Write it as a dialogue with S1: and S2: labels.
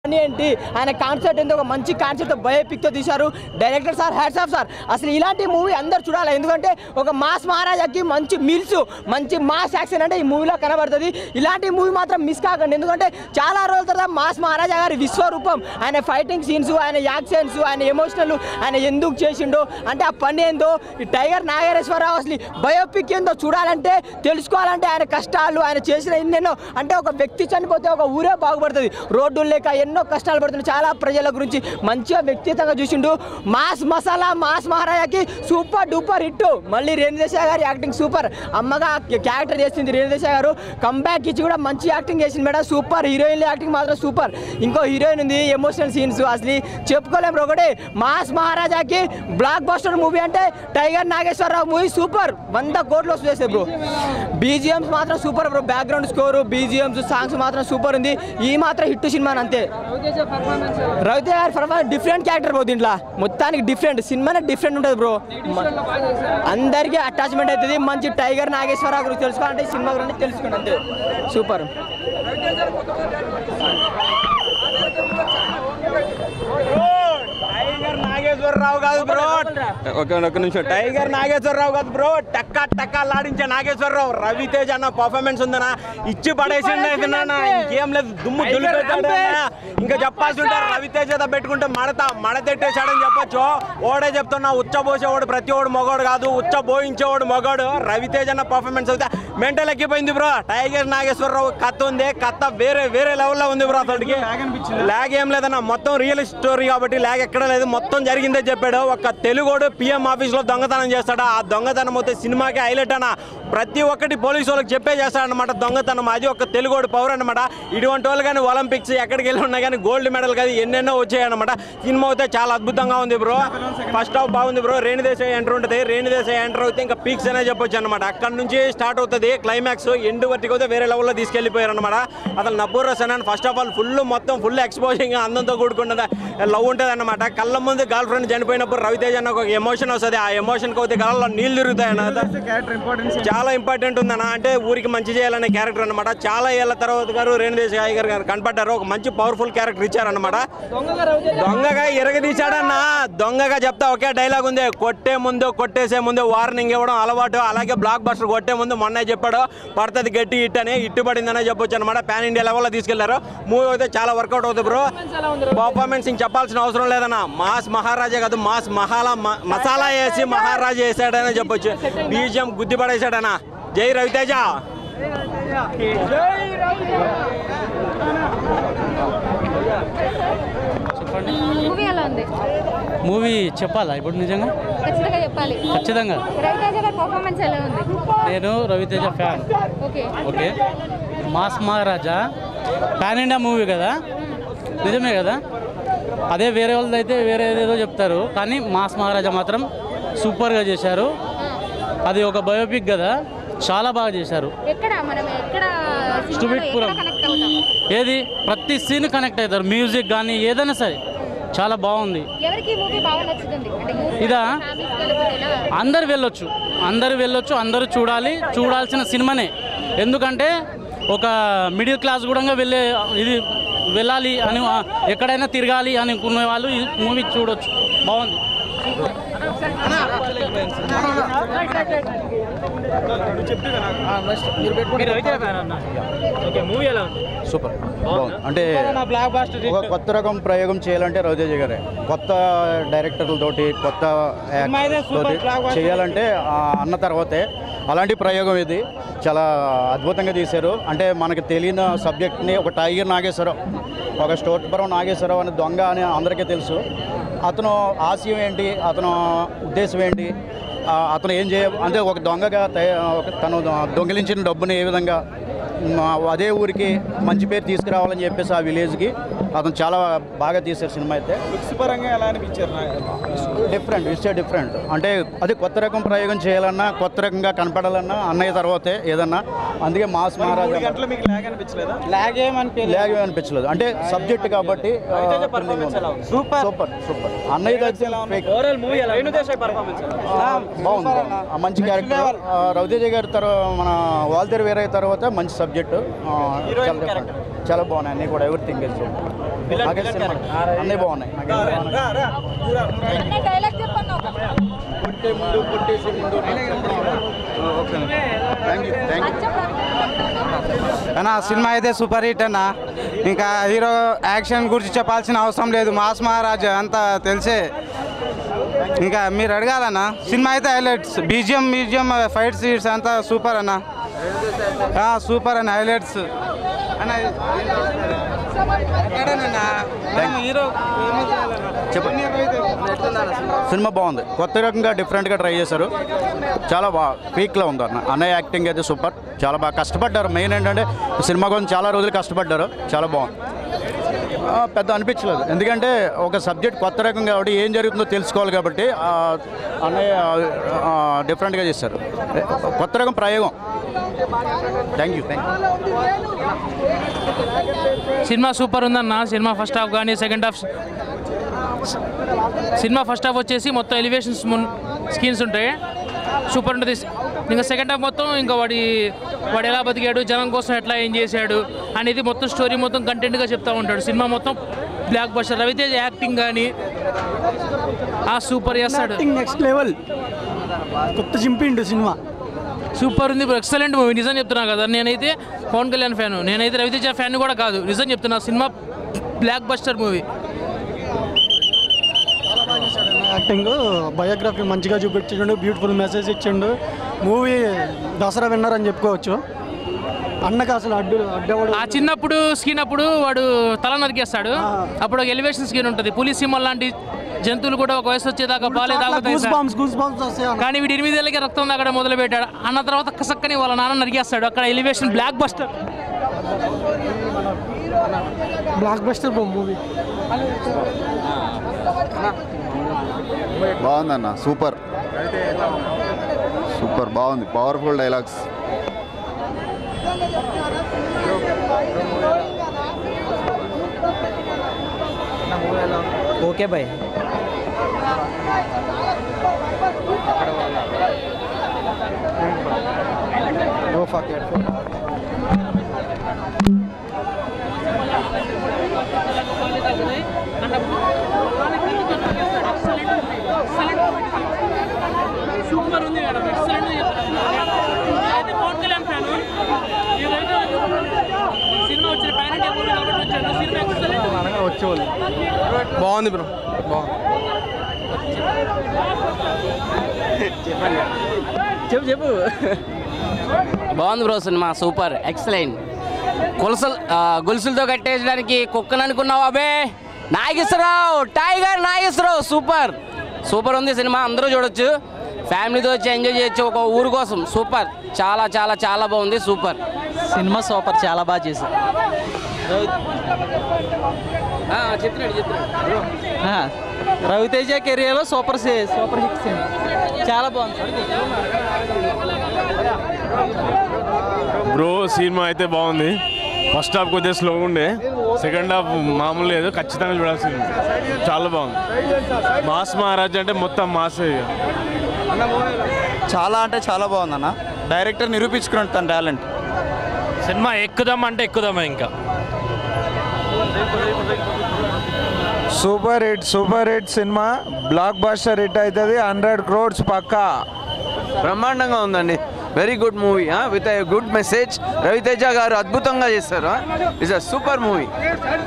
S1: పని ఏంటి ఆయన కాన్సెప్ట్ ఏంటో ఒక మంచి కాన్సెప్ట్ బయోపిక్తో తీశారు director sir hats off sir అసలు ఇలాంటి మూవీ అందరు చూడాలి ఎందుకంటే ఒక మాస్ మహారాజాకి మంచి మీల్స్ మంచి మాస్ యాక్షన్ అంటే ఈ మూవీలో కనబడుతుంది ఇలాంటి మూవీ మాత్రం మిస్ కాకండి ఎందుకంటే చాలా రోజుల తర్వాత మాస్ మహారాజా గారి విశ్వరూపం ఆయన ఫైటింగ్ సీన్స్ ఆయన యాక్షన్స్ ఆయన ఎమోషనల్ ఆయన ఎందుకు చేసిండో అంటే ఆ పని ఏందో ఈ టైగర్ నాగేశ్వరరావు అసలు బయోపిక్ ఏందో చూడాలంటే తెలుసుకోవాలంటే ఆయన కష్టాలు ఆయన చేసిన ఎన్నెన్నో అంటే ఒక వ్యక్తి చనిపోతే ఒక ఊరే బాగుపడుతుంది రోడ్డు లేక ఎన్నో కష్టాలు పడుతున్నాయి చాలా ప్రజల గురించి మంచిగా వ్యక్తిగతంగా చూసిండు మాస్ మసాలా మాస్ మహారాజాకి సూపర్ డూపర్ హిట్ మళ్ళీ రేణుదేశ గారి యాక్టింగ్ సూపర్ అమ్మగా క్యారెక్టర్ చేసింది రేణుదేశ గారు కంబ్యాక్ ఇచ్చి కూడా మంచి యాక్టింగ్ చేసింది మేడం సూపర్ హీరోయిన్ యాక్టింగ్ మాత్రం సూపర్ ఇంకో హీరోయిన్ ఉంది ఎమోషనల్ సీన్స్ అసలు చెప్పుకోలేము బ్రో ఒకటి మాస్ మహారాజాకి బ్లాక్ బస్టర్ మూవీ అంటే టైగర్ నాగేశ్వరరావు మూవీ సూపర్ వంద కోట్లు వస్తుంది చేసే బ్రో బీజిఎమ్స్ మాత్రం super bro background score BGMs songs మాత్రం సూపర్ ఉంది ఈ మాత్రం హిట్ సినిమా అంతే రవితేజ గారి పర్ఫార్మెన్స్ డిఫరెంట్ క్యారెక్టర్ బ్రో దీంట్లో మొత్తానికి డిఫరెంట్ సినిమానే డిఫరెంట్ ఉంటుంది బ్రో అందరికీ అటాచ్మెంట్ అవుతుంది మంచి టైగర్ నాగేశ్వరరావు గురించి తెలుసుకోవాలంటే ఈ సినిమా గురించి తెలుసుకోండి అంతే సూపర్
S2: టైగర్ నాగేశ్వరరావు కాదు బ్రో ఒక ఒక నిమిషం టైగర్ నాగేశ్వరరావు కాదు బ్రో టక్క టక్క లాడించే నాగేశ్వరరావు రవితేజ్ అన్న పర్ఫార్మెన్స్ ఉందనా ఇచ్చి పడేసిండు ఇంకేం లేదు దుమ్ము దులిపేశాడు ఇంకా చెప్పాల్సి ఉంటారు రవితేజ్ ఏదో పెట్టుకుంటే మడత మడతెట్టేశాడని చెప్పొచ్చు ఓడే చెప్తున్నా ఉచ్చబోసేవాడు ప్రతి ఓడు మగోడు కాదు ఉచ్చబోయించేవాడు మగోడు రవితేజ్ అన్న పర్ఫార్మెన్స్ అయితే మెంటల్ ఎక్కిపోయింది బ్రో టైగర్ నాగేశ్వరరావు కత్త ఉంది కత్త వేరే వేరే లెవెల్లో ఉంది బ్రో అతడికి లాగ్ ఏం లేదన్న మొత్తం రియల్ స్టోరీ కాబట్టి లాగ్ ఎక్కడ లేదు మొత్తం జరిగిందే చెప్పాడు ఒక తెలుగోడు పిఎం ఆఫీస్ లో దొంగతనం చేస్తాడు ఆ దొంగతనం అయితే సినిమాకి హైలైట్ అన్న ప్రతి ఒక్కటి పోలీసు వాళ్ళకి చెప్పే చేస్తాడనమాట దొంగతనం అది ఒక తెలుగోడు పవర్ అనమాట ఇటువంటి వాళ్ళు కానీ ఒలింపిక్స్ ఎక్కడికి వెళ్ళి ఉన్నా కానీ గోల్డ్ మెడల్ కానీ ఎన్నెన్నో వచ్చాయన్నమాట సినిమా అయితే చాలా అద్భుతంగా ఉంది బ్రో ఫస్ట్ హాఫ్ బాగుంది బ్రో రేణు దేశాయ్ ఎంటర్ ఉంటుంది రేణు దేశాయ్ ఎంటర్ అయితే ఇంకా పీక్స్ అనే చెప్పొచ్చు అనమాట అక్కడ నుంచి స్టార్ట్ అవుతుంది క్లైమాక్స్ ఎండ్ వరకు అయితే వేరే లెవెల్లో తీసుకెళ్ళిపోయారు అనమాట అసలు Nupur Sanon first half all full మొత్తం ఫుల్ ఎక్స్పోజింగ్ అందంతో కూడుకున్నది లవ్ ఉంటుంది అనమాట కళ్ళ ముందు గర్ల్ ఫ్రెండ్ చనిపోయినప్పుడు రవితేజ్ అన్న ఒక ఎమోషన్ వస్తుంది ఆ ఎమోషన్ అయితే కళ్ళలో నీళ్ళు తిరుగుతాయి అన్న చాలా ఇంపార్టెంట్ ఉందన్న అంటే ఊరికి మంచి చేయాలనే క్యారెక్టర్ అనమాట చాలా ఏళ్ళ తర్వాత గారు రేణుదేశ్ గారు గారు కనపడ్డారు ఒక మంచి పవర్ఫుల్ క్యారెక్టర్ ఇచ్చారన్నమాట దొంగగా ఎరగదీశాడన్న దొంగగా చెప్తా ఒకే డైలాగ్ ఉంది కొట్టే ముందు కొట్టేసే ముందు వార్నింగ్ ఇవ్వడం అలవాటు అలాగే బ్లాక్ బస్టర్ కొట్టే ముందు మొన్నే చెప్పాడు పడుతుంది గట్టి హిట్ అని ఇట్టు పడిందనే చెప్పొచ్చు అనమాట పాన్ ఇండియా లెవెల్లో తీసుకెళ్లారు మూవీ అయితే చాలా వర్కౌట్ అవుతుంది బ్రో పర్ఫార్మెన్స్ ఇంక చెప్పాల్సిన అవసరం లేదన్న మాస్ మహారాజా కాదు మాస్ మహాలా మ- మసాలా వేసి మహారాజా వేసాడని చెప్పొచ్చు బీజిఎం గుద్ది పడేశాడన్న జై రవితేజ
S3: మూవీ ఎలా ఉంది
S4: మూవీ చెప్పాలా ఇప్పుడు నిజంగా
S3: ఖచ్చితంగా చెప్పాలి
S4: ఖచ్చితంగా
S3: రవితేజ గారి పర్ఫార్మెన్స్ ఎలా ఉంది
S4: నేను Ravi Teja fan
S3: okay
S4: okay mass Maharaja pan India movie కదా నిజమే కదా అదే వేరే వాళ్ళది అయితే వేరే ఏదేదో చెప్తారు కానీ మాస్ మహారాజా మాత్రం సూపర్గా చేశారు అది ఒక బయోపిక్ కదా చాలా బాగా చేశారు
S3: ఎక్కడ మనం ఎక్కడ
S4: Stupid పురం.
S3: కనెక్ట్ అవుతాం
S4: ఏది ప్రతి సీన్ కనెక్ట్ అవుతారు మ్యూజిక్ కానీ ఏదైనా సరే చాలా బాగుంది
S3: ఎవరికి మూవీ బాగా నచ్చుతుంది అంటే youth
S4: ఇదా?
S3: families కలిపి ఎలా?
S4: అందరు వెళ్ళొచ్చు అందరు వెళ్ళొచ్చు అందరూ చూడాలి చూడాల్సిన సినిమానే ఎందుకంటే ఒక మిడిల్ క్లాస్ కూడా వెళ్ళే ఇది వెళ్ళాలి అని ఎక్కడైనా తిరగాలి అని అనుకునే వాళ్ళు ఈ మూవీ చూడొచ్చు బాగుంది
S5: సూపర్ బాగుంది అంటే ఒక కొత్త రకం ప్రయోగం చేయాలంటే రవితేజ గారే కొత్త డైరెక్టర్లతోటి కొత్త యాక్టర్స్ తోటి చేయాలంటే ఆ అన్న తర్వాతే అలాంటి ప్రయోగం ఇది చాలా అద్భుతంగా తీశారు అంటే మనకు తెలియని సబ్జెక్ట్ని ఒక టైగర్ నాగేశ్వరరావు ఒక స్టోట్పురం నాగేశ్వరరావు అనే దొంగ అని అందరికీ తెలుసు అతను ఆశయం ఏంటి అతను ఉద్దేశం ఏంటి ఆ, అతను ఏం చేయ అంటే ఒక దొంగగా తయ- ఒక తను దొంగిలించిన డబ్బుని ఏ విధంగా మా అదే ఊరికి మంచి పేరు తీసుకురావాలని చెప్పేసి ఆ విలేజ్కి అతను చాలా బాగా తీశారు సినిమా అయితే
S2: పరంగా ఎలా అనిపించారు
S5: డిఫరెంట్ ఇట్స్ డిఫరెంట్ అంటే అది కొత్త రకం ప్రయోగం చేయాలన్నా కొత్త రకంగా కనపడాలన్నా అన్నయ్య తర్వాతే ఏదన్నా అందుకే మాస్ మహారాజా
S2: మీకు లాగ్ అనిపించలేదా
S5: లాగ్ ఏమి అనిపించలేదు అంటే సబ్జెక్ట్ కాబట్టి సూపర్ సూపర్ సూపర్ అన్నయ్య దగ్గర
S2: ఓవరాల్ మూవీ ఎలా రేణుదేశాయ్ పర్ఫార్మెన్స్
S5: బాగుంది ఆ మంచి క్యారెక్టర్ ఆ, రవితేజ గారి తర్వాత మన వాల్తేరు వేరే తర్వాత మంచి సబ్జెక్టు చాలా different. చాలా బాగున్నాయి అన్నీ కూడా ఎవ్రీథింగ్ ఇస్ నాగేష్ సినిమా అన్నీ బాగున్నాయి
S3: డైలాగ్ చెప్పండి ఒక
S5: థ్యాంక్ యూ థ్యాంక్ యూ
S6: అన్న సినిమా అయితే సూపర్ హిట్ అన్న ఇంకా హీరో యాక్షన్ గురించి చెప్పాల్సిన అవసరం లేదు మాస్ మహారాజ్ అంతా తెలిసే ఇంకా మీరు అడగాలన్న సినిమా అయితే highlights BGM music fight scenes అంతా సూపర్ అన్న ఆ, సూపర్ అన్న హైలైట్స్ అన్న ఎక్కడనన్నా? మనం హీరో
S5: చెప్పండి సినిమా బాగుంది కొత్త రకంగా డిఫరెంట్గా ట్రై చేశారు చాలా బాగా పీక్లో ఉంది అన్న అన్నయ్య యాక్టింగ్ అయితే సూపర్ చాలా బాగా కష్టపడ్డారు మెయిన్ ఏంటంటే సినిమా కోసం చాలా రోజులు కష్టపడ్డారు చాలా బాగుంది ఆ, పెద్ద అనిపించలేదు ఎందుకంటే ఒక సబ్జెక్ట్ కొత్త రకం కాబట్టి ఏం జరుగుతుందో తెలుసుకోవాలి కాబట్టి ఆ, అన్నయ్య ఆ, డిఫరెంట్గా చేశారు కొత్త రకం ప్రయోగం థ్యాంక్ యూ థ్యాంక్ యూ
S7: సినిమా సూపర్ ఉందన్న సినిమా ఫస్ట్ హాఫ్ కానీ సెకండ్ హాఫ్ సినిమా ఫస్ట్ హాఫ్ వచ్చేసి మొత్తం ఎలివేషన్స్ స్కీన్స్ ఉంటాయి సూపర్ ఉంటుంది ఇంకా సెకండ్ హాఫ్ మొత్తం ఇంకా వాడి వాడు ఎలా బతికాడు జనం కోసం ఎట్లా ఏం చేశాడు అనేది మొత్తం స్టోరీ మొత్తం కంటెంట్గా చెప్తా ఉంటాడు సినిమా మొత్తం బ్లాక్ బస్టర్ రవితేజ్ యాక్టింగ్ కానీ ఆ సూపర్ చేస్తాడు
S8: నెక్స్ట్ లెవెల్ కొత్త చింపిండు సినిమా
S7: సూపర్ ఉంది ఎక్సలెంట్ మూవీ నిజం చెప్తున్నా కదా నేనైతే పవన్ కళ్యాణ్ ఫ్యాన్ నేనైతే రవితేజ ఫ్యాన్ కూడా కాదు నిజం చెప్తున్నా సినిమా blockbuster movie
S8: acting biography మంచిగా చూపించిండు బ్యూటిఫుల్ మెసేజ్ ఇచ్చిండు మూవీ దసరా విన్నర్ అని చెప్పుకోవచ్చు అన్నకు అసలు అడ్డు అడ్డవాడు
S7: ఆ చిన్నప్పుడు స్కీన్ అప్పుడు వాడు తల నరికేస్తాడు అప్పుడు ఒక ఎలివేషన్ స్కీన్ ఉంటుంది పులి సింహం లాంటి జంతువులు కూడా ఒక వయసు వచ్చేదాకా బాలే తాగుతాయి
S8: goose
S7: sir.
S8: Bumps goosebumps వస్తాయి అన్న.
S7: కానీ వీడు ఎనిమిదేళ్ళకి రక్తం తాగడం మొదలు పెట్టాడు అన్న తర్వాత కసక్కని వాళ్ళ నాన్న నరికేస్తాడు అక్కడ elevation blockbuster
S8: blockbuster movie
S9: బాగుందన్న సూపర్ సూపర్ బాగుంది powerful dialogues
S1: okay boy
S7: super ఉంది మేడం ఎక్సలెంట్ అయితే పవన్ కళ్యాణ్ ఫ్యాన్ సినిమా వచ్చిన ప్యాన్ ఇండియా మూవీ కాబట్టి వచ్చాను సినిమా ఎక్సలెంట్
S2: బాగుంది బ్రో
S1: చెప్పు చెప్పు
S10: బాగుంది బ్రో సినిమా సూపర్ ఎక్సలెంట్ కొలసలు గొలుసులతో కట్టేయడానికి కుక్కను అనుకున్నావు అబే Nageswara Rao tiger Nageswara Rao super super ఉంది సినిమా అందరూ చూడొచ్చు ఫ్యామిలీతో వచ్చి ఎంజాయ్ చేయొచ్చు ఒక ఊరు కోసం సూపర్ చాలా చాలా చాలా బాగుంది సూపర్
S1: సినిమా సూపర్ చాలా బాగా చేశారు
S10: చెప్తున్నాడు చెప్తున్నాడు
S1: రవితేజ కెరియర్లో సూపర్ సే- సూపర్ హిట్ సినిమా చాలా బాగుంది
S11: బ్రో సినిమా అయితే బాగుంది ఫస్ట్ హాఫ్ కొద్దిగా స్లో ఉండే సెకండ్ హాఫ్ మామూలు లేదు ఖచ్చితంగా చూడాల్సింది చాలా బాగుంది మాస్ మహారాజ్ అంటే మొత్తం మాస్
S5: చాలా అంటే చాలా బాగుందన్న డైరెక్టర్ నిరూపించుకున్నాడు తన టాలెంట్
S7: సినిమా ఎక్కుదాం అంటే ఎక్కుదామా ఇంకా
S12: సూపర్ హిట్ సూపర్ హిట్ సినిమా బ్లాక్ బాస్టర్ హిట్ అవుతుంది హండ్రెడ్ క్రోడ్స్ పక్కా
S2: బ్రహ్మాండంగా ఉందండి very good movie with good message Ravi Teja గారు అద్భుతంగా చేస్తారు ఇట్స్ అ సూపర్ మూవీ